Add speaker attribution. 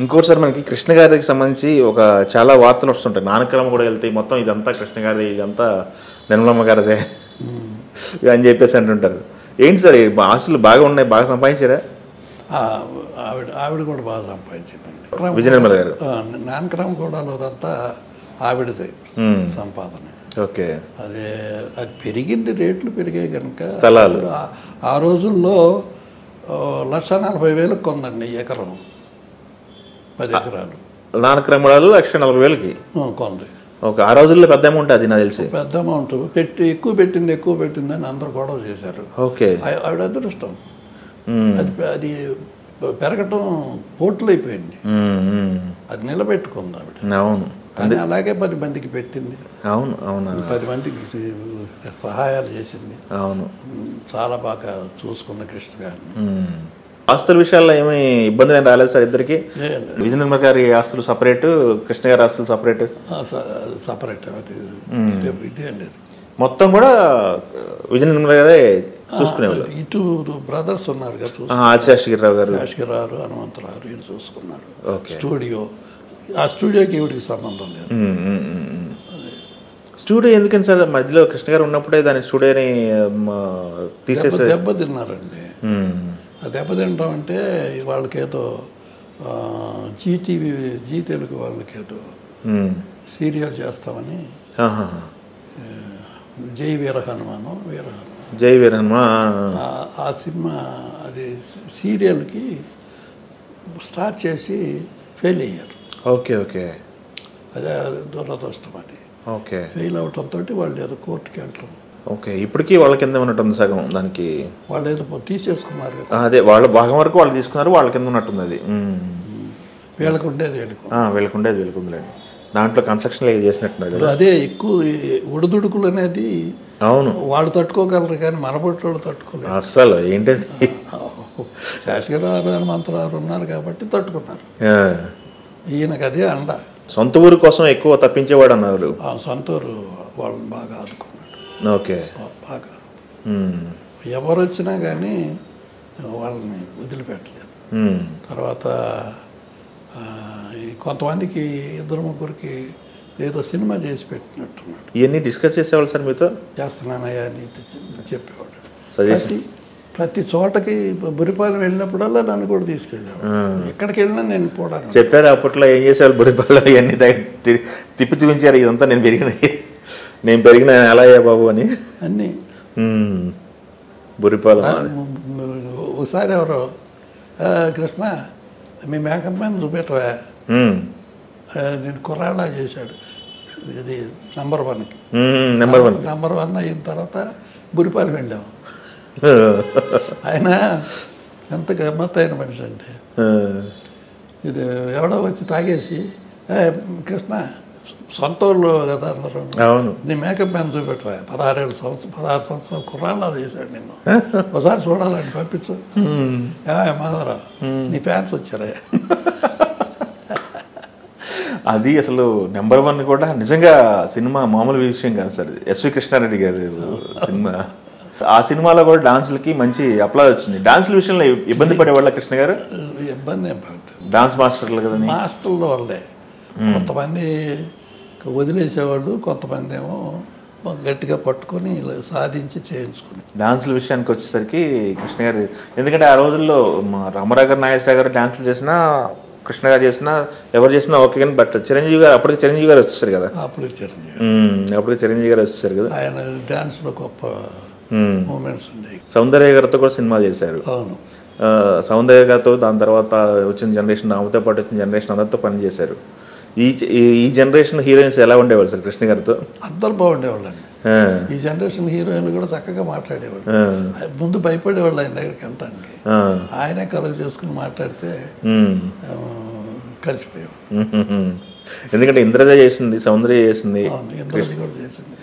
Speaker 1: ఇంకోటి సార్ మనకి కృష్ణ గారికి సంబంధించి ఒక చాలా వార్తలు వస్తుంటాయి నానక్రమ కూడా వెళ్తాయి మొత్తం ఇదంతా కృష్ణ గారి ఇదంతా నిర్మలమ్మ గారిదే అని చెప్పేసి అంటుంటారు ఏంటి సార్ ఈ ఆస్తులు బాగా ఉన్నాయి బాగా సంపాదించారా
Speaker 2: ఆ, ఆవిడ ఆవిడ కూడా బాగా సంపాదించిందండి
Speaker 1: విజయ నిర్మల గారు
Speaker 2: నానక్రమ కూడా అదంతా ఆవిడదే
Speaker 1: మ్మ్.
Speaker 2: సంపాదన
Speaker 1: ఓకే
Speaker 2: అదే అది పెరిగింది రేట్లు పెరిగాయి కనుక
Speaker 1: స్థలాలు.
Speaker 2: ఇప్పుడు ఆ- ఆ రోజుల్లో ఆ, లక్ష నలభై వేలకు కొందండి ఎకరం పది ఎకరాలు
Speaker 1: నానక్రమణాలు లక్ష నలభై వేలకి
Speaker 2: ఆ, కొంది
Speaker 1: ఓకే ఆ రోజుల్లో పెద్ద అమౌంట్ అది నాకు తెలిసి
Speaker 2: పెద్ద అమౌంట్ పెట్టి ఎక్కువ పెట్టింది ఎక్కువ పెట్టింది అని అందరు గొడవ చేశారు
Speaker 1: ఓకే
Speaker 2: ఆ- ఆవిడ అదృష్టం
Speaker 1: మ్మ్.
Speaker 2: అది అది పెరగటం పోట్లు అయిపోయింది
Speaker 1: మ్మ్, మ్మ్.
Speaker 2: అది నిలబెట్టుకుంది ఆవిడ
Speaker 1: అవును
Speaker 2: కానీ అలాగే పది మందికి పెట్టింది
Speaker 1: అవును అవును
Speaker 2: పది మందికి సహాయాలు చేసింది
Speaker 1: అవును
Speaker 2: చాలా బాగా చూసుకుంది కృష్ణ గారిని
Speaker 1: మ్మ్. ఆస్తుల విషయాల్లో ఏమీ ఇబ్బంది ఏం రాలేదు సార్ ఇద్దరికి
Speaker 2: ఏం లేదు.
Speaker 1: విజయ నిర్మల గారి ఆస్తులు సపరేట్ కృష్ణ గారి ఆస్తులు సపరేట్
Speaker 2: ఆ, స- సపరేట్ అది ఇదే లేదు
Speaker 1: మొత్తం కూడా విజయ నిర్మల గారే చూసుకునేవాళ్ళు
Speaker 2: ఇటు బ్రదర్స్ ఉన్నారు కదా చూసు
Speaker 1: ఆదిశాస్త్రిరావు గారు
Speaker 2: రాజకీయరావు హనుమంతరావు వీళ్ళు చూసుకున్నారు
Speaker 1: ఓకే
Speaker 2: స్టూడియో ఆ స్టూడియోకి ఈవిడికి సంబంధం లేదు
Speaker 1: మ్మ్, మ్మ్, మ్మ్, మ్మ్. స్టూడియో ఎందుకని సార్ మధ్యలో కృష్ణ గారు ఉన్నప్పుడే దాని స్టూడియోని మ, తీసేసే
Speaker 2: దెబ్బ దెబ్బతిన్నారండి
Speaker 1: మ్మ్.
Speaker 2: ఆ దెబ్బతినడం అంటే వాళ్ళకేదో ఆ, జీటీవీ జీ తెలుగు వాళ్ళకేదో
Speaker 1: మ్మ్.
Speaker 2: సీరియల్ చేస్తామని
Speaker 1: ఆహాహా.
Speaker 2: ఆ, జై వీర హనుమానం వీర హనుమాన్
Speaker 1: జై వీరహన్మ
Speaker 2: ఆ- ఆ సినిమా అది సీరియల్కి స్టార్ట్ చేసి ఫెయిల్ అయ్యారు
Speaker 1: ఓకే ఓకే
Speaker 2: అదే దురదృష్టం అది
Speaker 1: ఓకే
Speaker 2: ఫెయిల్ అవటంతో వాళ్ళు ఏదో కోర్టుకి వెళ్ళటం
Speaker 1: ఓకే ఇప్పటికీ వాళ్ళ కింద ఉన్నట్టుంది సగం దానికి
Speaker 2: వాళ్ళు ఏదో పో- తీసేసుకున్నారు కదా
Speaker 1: ఆ, అదే వాళ్ళ భాగం వరకు వాళ్ళు తీసుకున్నారు వాళ్ళ కింద ఉన్నట్టుంది అది మ్మ్.
Speaker 2: వీళ్ళకు ఉండేది వీళ్ళకు
Speaker 1: ఆ, వీళ్ళకుండేది వీళ్ళకుందిలేండి దాంట్లో కన్స్ట్రక్షన్ చేసినట్టున్నారు
Speaker 2: ఇప్పుడు
Speaker 1: కదా
Speaker 2: అదే ఎక్కువ ఈ ఉడుదుడుకులు అనేది
Speaker 1: అవును
Speaker 2: వాళ్ళు తట్టుకోగలరు కానీ మన బొట్టు వాళ్ళు తట్టుకోలేరు
Speaker 1: అస్సలు ఏంటది
Speaker 2: శాసకరావు హనుమంతరావు ఉన్నారు కాబట్టి తట్టుకున్నారు
Speaker 1: ఆ,
Speaker 2: ఈయనకు అదే అండ
Speaker 1: సొంత ఊరు కోసం ఎక్కువ తప్పించేవాడు అన్నారు
Speaker 2: ఆ సొంతూరు వాళ్ళని బాగా ఆదుకున్నాడు
Speaker 1: ఓకే
Speaker 2: బా- బాగా
Speaker 1: మ్మ్.
Speaker 2: ఎవరు వచ్చినా కానీ వాళ్ళని వదిలిపెట్టలేదు
Speaker 1: మ్మ్.
Speaker 2: తర్వాత ఆ, ఈ కొంతమందికి ఇద్దరు ముగ్గురికి ఏదో సినిమా చేసి పెట్టినట్టున్నాడు
Speaker 1: ఇవన్నీ డిస్కస్ చేసేవాళ్ళు సార్ మీతో
Speaker 2: చేస్తున్నానయ్యా అని చెప్పేవాడు
Speaker 1: Suggestion.
Speaker 2: ప్రతి ప్రతి చోటకి బురిపాలెం వెళ్ళినప్పుడల్లా నన్ను కూడా తీసుకెళ్ళాడు ఎక్కడికి వెళ్ళినా నేను పోవడానికి
Speaker 1: చెప్పారు అప్పట్లో ఏం చేసేవాళ్ళు బుడిపల్లి ఇవన్నీ దగ్గ- తి- తిప్పి చూపించారు ఇదంతా నేను పెరిగిన నేను పెరిగిన ఎలా అయ్యా బాబు అని
Speaker 2: అన్నీ
Speaker 1: మ్మ్. బురిపాలెం అది.
Speaker 2: ఒకసారి ఎవరు "ఆ, కృష్ణ మీ మేకప్ మ్యాన్ చూపెట్టవా
Speaker 1: మ్మ్.
Speaker 2: ఆ, నేను కుర్రాళ్ళ చేశాడు ఇది నంబర్ వన్కి
Speaker 1: మ్మ్. నెంబర్ వన్
Speaker 2: నంబర్ వన్ అయిన తర్వాత బురిపాలెం వెళ్ళాము ఆయన ఎంత గమ్మత్తైన మనిషి అంటే ఇది ఎవడో వచ్చి తాగేసి "ఏ, కృష్ణ సొంత ఊళ్ళో కదా అందరూ
Speaker 1: అవును
Speaker 2: నీ మేకప్ మ్యాన్ చూపెట్టవా పదహారేళ్ళు సంవత్సరం పదహారు సంవత్సరాలు కుర్రాళ్ళ చేశాడు నిన్ను ఒకసారి చూడాలని పంపించు ఏమయ్య మాధవరావు నీ ఫ్యాన్స్ వచ్చారా
Speaker 1: అది అసలు నెంబర్ వన్ కూడా నిజంగా సినిమా మామూలు విషయం కాదు సార్ ఎస్వి కృష్ణారెడ్డి గారి సినిమా ఆ సినిమాలో కూడా డాన్సులకి మంచి అప్లాజ్ వచ్చింది డాన్సుల విషయంలో ఇబ్బంది పడేవాళ్ళ కృష్ణ గారు
Speaker 2: ఇబ్బంది ఏం పడదు
Speaker 1: డాన్స్ మాస్టర్లు కదని
Speaker 2: మాస్టర్ల వల్లే కొంతమంది వదిలేసేవాళ్ళు కొంతమంది ఏమో గట్టిగా పట్టుకొని ఇలా సాధించి చేయించుకుని
Speaker 1: డాన్సుల విషయానికి వచ్చేసరికి కృష్ణ గారు ఎందుకంటే ఆ రోజుల్లో మా రామారావు గారు నాగేశ్వర గారు డాన్సులు చేసినా కృష్ణ గారు చేసినా ఎవరు చేసినా ఓకే కానీ బట్ చిరంజీవి గారు అప్పటికి చిరంజీవి గారు వచ్చేసారు కదా
Speaker 2: అప్పుడు చిరంజీవి
Speaker 1: ఉమ్, అప్పటికి చిరంజీవి గారు వచ్చేసారు కదా
Speaker 2: ఆయన డ్యాన్స్లో గొప్ప
Speaker 1: ఉమ్.
Speaker 2: మూమెంట్స్ ఉండేవి
Speaker 1: సౌందర్య గారితో కూడా సినిమా చేశారు
Speaker 2: అవును
Speaker 1: ఆ, సౌందర్య గారితో దాని తర్వాత వచ్చిన జనరేషన్ ఆమెతో పాటు వచ్చిన జనరేషన్ అందరితో పనిచేశారు ఈ ఈ- ఈ జనరేషన్ హీరోయిన్స్ ఎలా ఉండేవాళ్ళు సార్ కృష్ణ గారితో
Speaker 2: అందరు బాగుండేవాళ్ళండి
Speaker 1: ఆ,
Speaker 2: ఈ జనరేషన్ హీరోయిన్లు కూడా చక్కగా మాట్లాడేవాళ్ళు
Speaker 1: ఆ,
Speaker 2: ముందు భయపడేవాళ్ళు ఆయన దగ్గరికి వెళ్ళటానికి
Speaker 1: ఆ,
Speaker 2: ఆయనే కలుగు చేసుకుని మాట్లాడితే
Speaker 1: ఉమ్,
Speaker 2: ఆ, కలిసిపోయాం
Speaker 1: ఉమ్, ఉమ్. ఎందుకంటే ఇంద్రజ చేసింది సౌందర్య చేసింది
Speaker 2: అవును ఇంద్రజీ కూడా చేసింది